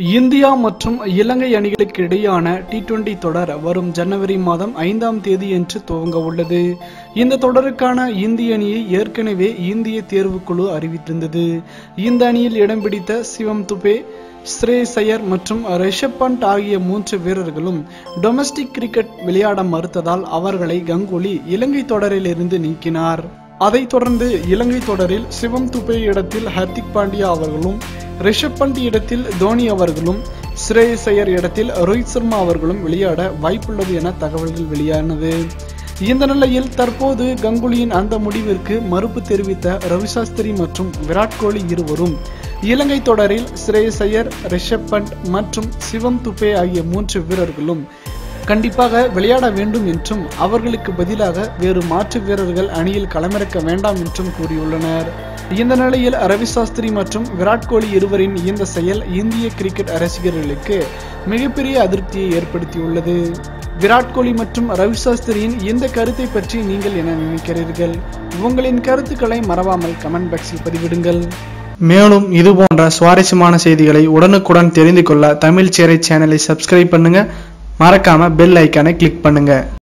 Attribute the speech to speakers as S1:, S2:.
S1: India மற்றும் இலங்கை அணிகளுக்கு இடையான டி டுவெண்டி தொடர் வரும் ஜனவரி மாதம் ஐந்தாம் தேதியன்று துவங்க உள்ளது இந்த தொடருக்கான இந்திய அணியை ஏற்கனவே இந்திய தேர்வுக்குழு அறிவித்திருந்தது இந்த அணியில் இடம் பிடித்த சிவம் துபே ஸ்ரேஸ் ஐயர் மற்றும் ரிஷப் பண்ட் ஆகிய மூன்று வீரர்களும் டொமஸ்டிக் கிரிக்கெட் விளையாட மறுத்ததால் அவர்களை கங்குலி இலங்கை தொடரிலிருந்து நீக்கினார் அதைத் தொடர்ந்து இலங்கை தொடரில் சிவம் துபே இடத்தில் ஹர்திக் பாண்டியா அவர்களும் ரிஷப் பண்ட் இடத்தில் தோனி அவர்களும் ஸ்ரேயஸ் ஐயர் இடத்தில் ரோஹித் சர்மா அவர்களும் விளையாட வாய்ப்புள்ளது என தகவல்கள் வெளியானது இந்த நிலையில் தற்போது கங்குலியின் அந்த முடிவிற்கு மறுப்பு தெரிவித்த ரவிசாஸ்திரி மற்றும் விராட் கோலி இருவரும் இலங்கை தொடரில் ஸ்ரேயஸ் ஐயர் ரிஷப் பண்ட் மற்றும் சிவம் துபே ஆகிய மூன்று வீரர்களும் கண்டிப்பாக விளையாட வேண்டும் என்றும் அவர்களுக்கு பதிலாக வேறு மாற்று வீரர்கள் அணியில் களமிறக்க வேண்டாம் என்றும் கூறியுள்ளனர் இந்த நிலையில் ரவி சாஸ்திரி மற்றும் விராட் கோலி இருவரின் இந்த செயல் இந்திய கிரிக்கெட் ரசிகர்களுக்கு மிகப்பெரிய அதிருப்தியை ஏற்படுத்தியுள்ளது விராட் கோலி மற்றும் ரவி சாஸ்திரியின் இந்த கருத்தை பற்றி நீங்கள் என்ன நினைக்கிறீர்கள் உங்களின் கருத்துக்களை மறவாமல் கமெண்ட் பாக்ஸில் பதிவிடுங்கள்
S2: மேலும் இது போன்ற சுவாரஸ்யமான செய்திகளை உடனுக்குடன் தெரிந்து கொள்ள தமிழ் சேரை சேனலை சப்ஸ்கிரைப் பண்ணுங்க மறக்காம பெல் ஐக்கானை கிளிக் பண்ணுங்க